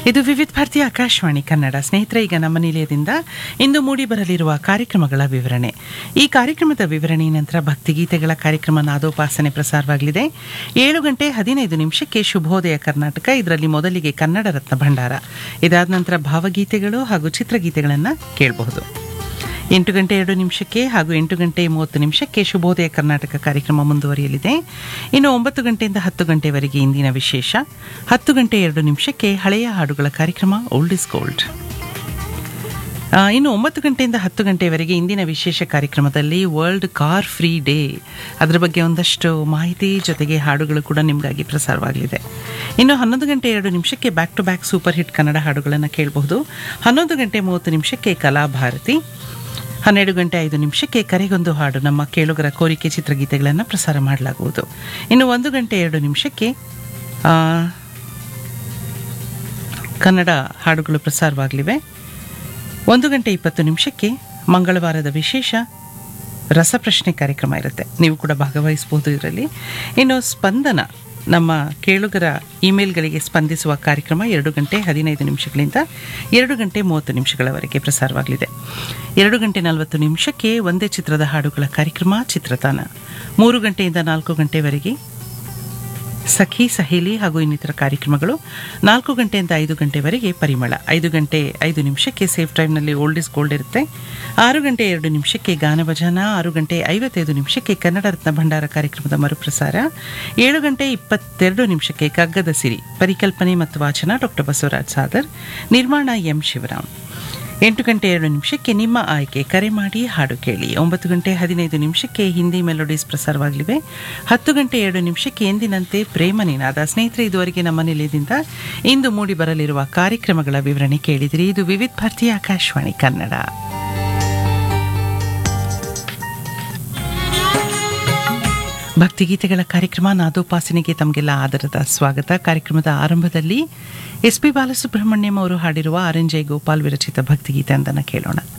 ಇದು ವಿವಿಧ ಭಾರತಿ ಆಕಾಶವಾಣಿ ಕನ್ನಡ ಸ್ನೇಹಿತರೆ ಈಗ ನಮ್ಮ ನಿಲಯದಿಂದ ಇಂದು ಮೂಡಿ ಬರಲಿರುವ ಕಾರ್ಯಕ್ರಮಗಳ ವಿವರಣೆ ಈ ಕಾರ್ಯಕ್ರಮದ ವಿವರಣೆ ನಂತರ ಭಕ್ತಿಗೀತೆಗಳ ಕಾರ್ಯಕ್ರಮ ನಾದೋಪಾಸನೆ ಪ್ರಸಾರವಾಗಲಿದೆ ಏಳು ಗಂಟೆ ಹದಿನೈದು ನಿಮಿಷಕ್ಕೆ ಶುಭೋದಯ ಕರ್ನಾಟಕ ಇದರಲ್ಲಿ ಮೊದಲಿಗೆ ಕನ್ನಡ ರತ್ನ ಭಂಡಾರ ಇದಾದ ನಂತರ ಭಾವಗೀತೆಗಳು ಹಾಗೂ ಚಿತ್ರಗೀತೆಗಳನ್ನು ಕೇಳಬಹುದು ಎಂಟು ಗಂಟೆ ಎರಡು ನಿಮಿಷಕ್ಕೆ ಹಾಗೂ ಎಂಟು ಗಂಟೆ ಮೂವತ್ತು ನಿಮಿಷಕ್ಕೆ ಶುಭೋದಯ ಕರ್ನಾಟಕ ಕಾರ್ಯಕ್ರಮ ಮುಂದುವರಿಯಲಿದೆ ಇನ್ನು ಒಂಬತ್ತು ಗಂಟೆಯಿಂದ ಹತ್ತು ಗಂಟೆವರೆಗೆ ಇಂದಿನ ವಿಶೇಷ ಹತ್ತು ಗಂಟೆ ಎರಡು ನಿಮಿಷಕ್ಕೆ ಹಳೆಯ ಹಾಡುಗಳ ಕಾರ್ಯಕ್ರಮ ಓಲ್ಡ್ ಇಸ್ ಗೋಲ್ಡ್ ಆ, ಇನ್ನು ಒಂಬತ್ತು ಗಂಟೆಯಿಂದ ಹತ್ತು ಗಂಟೆವರೆಗೆ ಇಂದಿನ ವಿಶೇಷ ಕಾರ್ಯಕ್ರಮದಲ್ಲಿ ವರ್ಲ್ಡ್ ಕಾರ್ ಫ್ರೀ ಡೇ ಅದರ ಬಗ್ಗೆ ಒಂದಷ್ಟು ಮಾಹಿತಿ ಜೊತೆಗೆ ಹಾಡುಗಳು ಕೂಡ ನಿಮಗಾಗಿ ಪ್ರಸಾರವಾಗಲಿದೆ ಇನ್ನು ಹನ್ನೊಂದು ಗಂಟೆ ಎರಡು ನಿಮಿಷಕ್ಕೆ back to back super hit Kannada ಹಾಡುಗಳನ್ನು ಕೇಳಬಹುದು ಹನ್ನೊಂದು ಗಂಟೆ ಮೂವತ್ತು ನಿಮಿಷಕ್ಕೆ ಕಲಾಭಾರತಿ ಹನ್ನೆರಡು ಗಂಟೆ ಐದು ನಿಮಿಷಕ್ಕೆ ಕರೆಗೊಂದು ಹಾಡು ನಮ್ಮ ಕೇಳುಗರ ಕೋರಿಕೆ ಚಿತ್ರಗೀತೆಗಳನ್ನು ಪ್ರಸಾರ ಮಾಡಲಾಗುವುದು ಇನ್ನು ಒಂದು ಗಂಟೆ ಎರಡು ನಿಮಿಷಕ್ಕೆ ಆ, ಕನ್ನಡ ಹಾಡುಗಳು ಪ್ರಸಾರವಾಗಲಿವೆ ಒಂದು ಗಂಟೆ ಇಪ್ಪತ್ತು ನಿಮಿಷಕ್ಕೆ ಮಂಗಳವಾರದ ವಿಶೇಷ ರಸಪ್ರಶ್ನೆ ಕಾರ್ಯಕ್ರಮ ಇರುತ್ತೆ ನೀವು ಕೂಡ ಭಾಗವಹಿಸಬಹುದು ಇದರಲ್ಲಿ ಇನ್ನು ಸ್ಪಂದನ ನಮ್ಮ ಕೇಳುಗರ ಇಮೇಲ್ಗಳಿಗೆ ಸ್ಪಂದಿಸುವ ಕಾರ್ಯಕ್ರಮ ಎರಡು ಗಂಟೆ ಹದಿನೈದು ನಿಮಿಷಗಳಿಂದ ಎರಡು ಗಂಟೆ ಮೂವತ್ತು ನಿಮಿಷಗಳವರೆಗೆ ಪ್ರಸಾರವಾಗಲಿದೆ ಎರಡು ಗಂಟೆ ನಲವತ್ತು ನಿಮಿಷಕ್ಕೆ ಒಂದೇ ಚಿತ್ರದ ಹಾಡುಗಳ ಕಾರ್ಯಕ್ರಮ ಚಿತ್ರತಾನ ಮೂರು ಗಂಟೆಯಿಂದ ನಾಲ್ಕು ಗಂಟೆವರೆಗೆ ಸಖಿ ಸಹೇಲಿ ಹಾಗೂ ಇನ್ನಿತರ ಕಾರ್ಯಕ್ರಮಗಳು ನಾಲ್ಕು ಗಂಟೆಯಿಂದ ಐದು ಗಂಟೆವರೆಗೆ ಪರಿಮಳ ಐದು ಗಂಟೆ ಐದು ನಿಮಿಷಕ್ಕೆ ಸೇಫ್ ಟೈಮ್ನಲ್ಲಿ ಓಲ್ಡ್ ಇಸ್ ಗೋಲ್ಡ್ ಇರುತ್ತೆ ಆರು ಗಂಟೆ ಎರಡು ನಿಮಿಷಕ್ಕೆ ಗಾನಭಜನ ಆರು ಗಂಟೆ ಐವತ್ತೈದು ನಿಮಿಷಕ್ಕೆ ಕನ್ನಡ ರತ್ನ ಭಂಡಾರ ಕಾರ್ಯಕ್ರಮದ ಮರುಪ್ರಸಾರ ಏಳು ಗಂಟೆ ಇಪ್ಪತ್ತೆರಡು ನಿಮಿಷಕ್ಕೆ ಕಗ್ಗದ ಸಿರಿ ಪರಿಕಲ್ಪನೆ ಮತ್ತು ವಾಚನ ಡಾಕ್ಟರ್ ಬಸವರಾಜ್ ಸಾದರ್ ನಿರ್ಮಾಣ ಎಂ ಶಿವರಾಮ್ ಎಂಟು ಗಂಟೆ ಎರಡು ನಿಮಿಷಕ್ಕೆ ನಿಮ್ಮ ಆಯ್ಕೆ ಕರೆ ಮಾಡಿ ಹಾಡು ಕೇಳಿ ಒಂಬತ್ತು ಗಂಟೆ ಹದಿನೈದು ನಿಮಿಷಕ್ಕೆ ಹಿಂದಿ ಮೆಲೋಡೀಸ್ ಪ್ರಸಾರವಾಗಲಿವೆ ಹತ್ತು ಗಂಟೆ ಎರಡು ನಿಮಿಷಕ್ಕೆ ಎಂದಿನಂತೆ ಪ್ರೇಮ ನಿನಾದ ಸ್ನೇಹಿತರೆ ಇದುವರೆಗೆ ನಮ್ಮ ನಿಲಯದಿಂದ ಇಂದು ಮೂಡಿ ಬರಲಿರುವ ಕಾರ್ಯಕ್ರಮಗಳ ವಿವರಣೆ ಕೇಳಿದಿರಿ ಇದು ವಿವಿಧ ಭಾರತಿ ಆಕಾಶವಾಣಿ ಕನ್ನಡ ಭಕ್ತಿಗೀತೆಗಳ ಕಾರ್ಯಕ್ರಮ ನಾದೋಪಾಸನೆಗೆ ತಮಗೆಲ್ಲ ಆದರದ ಸ್ವಾಗತ ಕಾರ್ಯಕ್ರಮದ ಆರಂಭದಲ್ಲಿ ಎಸ್ ಪಿ ಬಾಲಸುಬ್ರಹ್ಮಣ್ಯಂ ಅವರು ಹಾಡಿರುವ ಆರ್ ಎನ್ ಜೈ ಗೋಪಾಲ್ ವಿರಚಿತ ಭಕ್ತಿಗೀತೆ ಅಂದನ್ನು ಕೇಳೋಣ